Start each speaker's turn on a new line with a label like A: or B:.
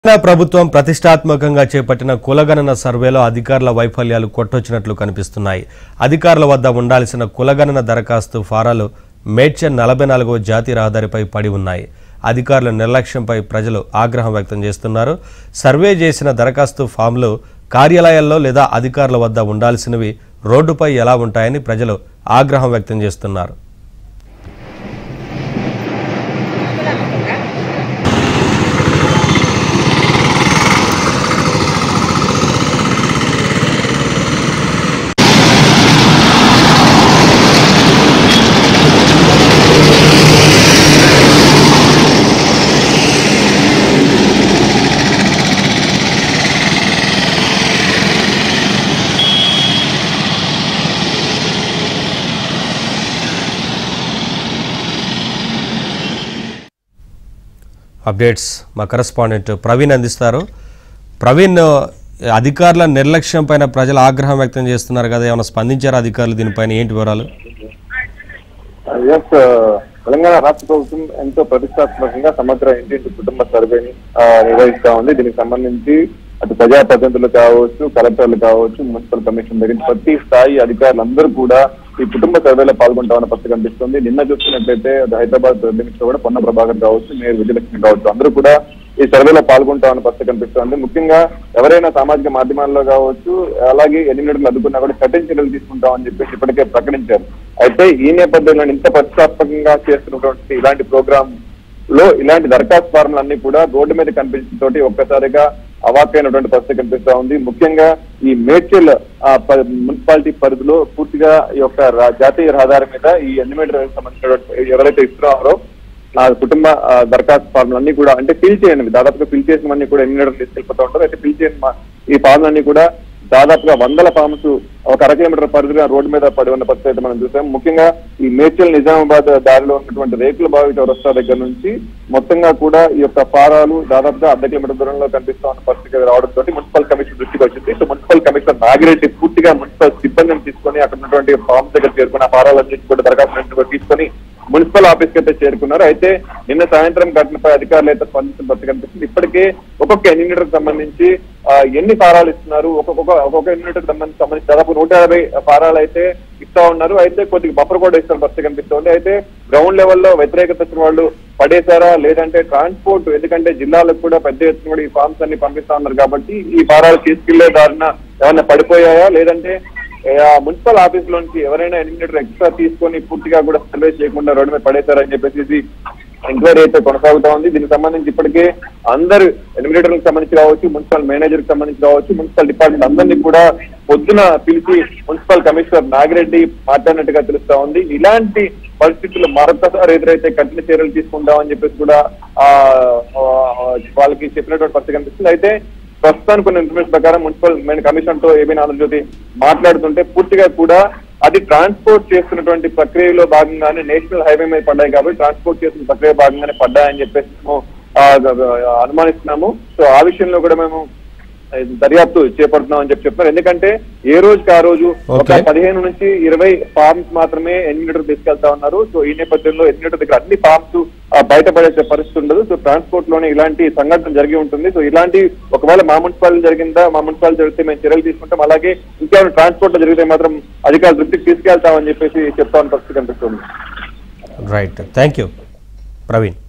A: తెలంగాణ ప్రభుత్వం ప్రతిష్టాత్మకంగా చేపట్టిన కులగణన సర్వేలో అధికారుల వైఫల్యాలు కొట్టొచ్చినట్లు కనిపిస్తున్నాయి అధికారుల వద్ద ఉండాల్సిన కులగణన దరఖాస్తు ఫారాలు మేడ్చల్ నలభై నాలుగవ జాతీయ రహదారిపై పడి ఉన్నాయి అధికారుల నిర్లక్ష్యంపై ప్రజలు ఆగ్రహం వ్యక్తం చేస్తున్నారు సర్వే చేసిన దరఖాస్తు ఫామ్లు కార్యాలయాల్లో లేదా అధికారుల వద్ద ఉండాల్సినవి రోడ్డుపై ఎలా ఉంటాయని ప్రజలు ఆగ్రహం వ్యక్తం చేస్తున్నారు అప్డేట్స్ మా కరెస్పాండెంట్ ప్రవీణ్ అందిస్తారు ప్రవీణ్ అధికారుల నిర్లక్ష్యం పైన ప్రజలు ఆగ్రహం వ్యక్తం చేస్తున్నారు కదా ఏమైనా స్పందించారు అధికారులు దీనిపైన ఏంటి వివరాలు
B: ఎస్ తెలంగాణ రాష్ట్ర ప్రభుత్వం ఎంతో ప్రతిష్టాత్మకంగా సమగ్ర ఇంటింటి కుటుంబ సర్వేని ఆ, నిర్వహిస్తా ఉంది దీనికి సంబంధించి అటు ప్రజాప్రతినిధులు కావచ్చు కలెక్టర్లు కావచ్చు మున్సిపల్ కమిషన్ దగ్గర నుంచి ప్రతి స్థాయి అధికారులందరూ కూడా ఈ కుటుంబ సర్వేలో పాల్గొంటామన్న పరిస్థితి కనిపిస్తుంది నిన్న చూస్తున్నట్లయితే అది హైదరాబాద్ మినిస్టర్ కూడా పొన్న ప్రభాకర్ కావచ్చు మేయర్ విజయలక్ష్మి కావచ్చు అందరూ కూడా ఈ సర్వేలో పాల్గొంటామన్న పరిస్థితి కనిపిస్తుంది ముఖ్యంగా ఎవరైనా సామాజిక మాధ్యమాల్లో కావచ్చు అలాగే ఎన్నిమిడిలు అడ్డుకున్నా కూడా కఠిన చర్యలు తీసుకుంటామని చెప్పేసి ఇప్పటికే ప్రకటించారు అయితే ఈ నేపథ్యంలో ఇంత ప్రతిష్టాత్మకంగా చేస్తున్నటువంటి ఇలాంటి ప్రోగ్రామ్ లో ఇలాంటి దరఖాస్తు ఫార్ములన్నీ కూడా రోడ్డు మీద కనిపించడంతోటి ఒక్కసారిగా అవాక్కైనటువంటి పరిస్థితి కనిపిస్తా ఉంది ముఖ్యంగా ఈ మేడ్చల్ ఆ, ప- మున్సిపాలిటీ పరిధిలో పూర్తిగా ఈ యొక్క రా- జాతీయ రహదారి మీద ఈ ఎన్నిమేటర్ సంబంధించినటువంటి ఎవరైతే ఇస్తున్నారో ఆ కుటుంబ ఆ, దరఖాస్తు ఫార్ములు అన్ని కూడా అంటే ఫిల్ చేయనివి దాదాపుగా ఫిల్ చేసినవన్నీ కూడా ఎన్నిమేటర్ తీసుకెళ్ళిపోతూ ఉంటారు అయితే ఫిల్ చేయని మా- ఈ ఫార్ములు అన్ని కూడా దాదాపుగా వందల ఫార్మ్స్ ఒక అర కిలోమీటర్ పరిధిగా రోడ్డు మీద పడి ఉన్న పరిస్థితి అయితే మనం చూసాం ముఖ్యంగా ఈ మేడ్చల్ నిజామాబాద్ దారిలో ఉన్నటువంటి రేకుల బావి చౌరస్తా దగ్గర నుంచి మొత్తంగా కూడా ఈ యొక్క ఫారాలు దాదాపుగా అర్ధ కిలోమీటర్ దూరంలో కనిపిస్తా ఉన్న పరిస్థితి రావడంతో మున్సిపల్ కమిషన్ దృష్టికి వచ్చింది సో మున్సిపల్ కమిషనర్ నాగిరెడ్డి పూర్తిగా మున్సిపల్ సిబ్బందిని తీసుకొని అక్కడ ఉన్నటువంటి ఫార్మ్స్ దగ్గర చేరుకుని ఆ ఫారాలన్నింటి కూడా దరఖాస్తు కూడా తీసుకొని మున్సిపల్ ఆఫీస్ కి అయితే చేరుకున్నారు అయితే నిన్న సాయంత్రం ఘటనపై అధికారులు అయితే స్పందించిన పరిస్థితి కనిపిస్తుంది ఇప్పటికే ఒక్కొక్క ఎన్నిటర్ సంబంధించి ఆ, ఎన్ని ఫారాలు ఇస్తున్నారు ఒక్కొక్క ఒక్కొక్క ఎన్నిటర్ సంబంధించి సంబంధించి దాదాపు నూట యాభై ఫారాలు అయితే ఇస్తా ఉన్నారు అయితే కొద్దిగా బఫర్ కూడా ఇస్తున్న పరిస్థితి కనిపిస్తుంది అయితే గ్రౌండ్ లెవెల్లో వ్యతిరేకత వచ్చిన వాళ్ళు పడేశారా లేదంటే ట్రాన్స్పోర్ట్ ఎందుకంటే జిల్లాలకు కూడా పెద్ద ఎత్తున కూడా ఈ ఫార్మ్స్ అన్ని పంపిస్తా ఉన్నారు కాబట్టి ఈ ఫారాలు తీసుకెళ్లే దారిన ఏమైనా పడిపోయాయా లేదంటే ఏ, ఆ మున్సిపల్ ఆఫీస్ లోంచి ఎవరైనా ఎనిమిది ఎక్స్ట్రా తీసుకొని పూర్తిగా కూడా సర్వే చేయకుండా రోడ్డు మీద పడేశారని చెప్పేసి ఎంక్వైరీ అయితే కొనసాగుతా ఉంది దీనికి సంబంధించి ఇప్పటికే అందరు ఎనిమిడిటర్లకు సంబంధించి కావచ్చు మున్సిపల్ మేనేజర్ కి సంబంధించి కావచ్చు మున్సిపల్ డిపార్ట్మెంట్ అందరినీ కూడా పొద్దున పిలిచి మున్సిపల్ కమిషనర్ నాగిరెడ్డి మాట్లాడినట్టుగా తెలుస్తా ఉంది ఇలాంటి పరిస్థితులు మరొకసారి ఎదురైతే కఠిన చర్యలు తీసుకుంటామని చెప్పేసి కూడా ఆ ఆ, వాళ్ళకి చెప్పినటువంటి పరిస్థితి కనిపిస్తుంది అయితే ప్రస్తుతానికి కొన్ని ఇన్ఫర్మేషన్ ప్రకారం మున్సిపల్ మెయిన్ కమిషన్ తో ఏబీ ఆంధ్రజ్యోతి మాట్లాడుతుంటే పూర్తిగా కూడా అది ట్రాన్స్పోర్ట్ చేస్తున్నటువంటి ప్రక్రియలో భాగంగానే నేషనల్ హైవే మీద పడ్డాయి కాబట్టి ట్రాన్స్పోర్ట్ చేస్తున్న ప్రక్రియ భాగంగానే పడ్డాయని చెప్పేసి మేము ఆ, అనుమానిస్తున్నాము సో ఆ విషయంలో కూడా మేము దర్యాప్తు చేపడుతున్నాం అని చెప్పి చెప్తున్నారు ఎందుకంటే ఏ రోజుకి ఆ రోజు ఒక
A: Okay.
B: పదిహేను నుంచి ఇరవై ఫార్మ్స్ మాత్రమే ఎన్నిటర్ తీసుకెళ్తా ఉన్నారు సో ఈ నేపథ్యంలో ఎన్నిటర్ దగ్గర అన్ని ఫార్మ్స్ బయటపడేసే పరిస్థితి ఉండదు సో ట్రాన్స్పోర్ట్ లోనే ఇలాంటి సంఘటన జరిగి ఉంటుంది సో ఇలాంటి ఒకవేళ మా మున్సిపాలిటీ జరిగిందా మా మున్సిపాలిటీ జరిగితే మేము చర్యలు తీసుకుంటాం అలాగే ఇంకేమైనా ట్రాన్స్పోర్ట్ లో జరిగితే మాత్రం అధికారుల దృష్టికి తీసుకెళ్తామని చెప్పేసి చెప్తా ఉన్న పరిస్థితి కనిపిస్తుంది
A: రైట్ థ్యాంక్ యూ ప్రవీణ్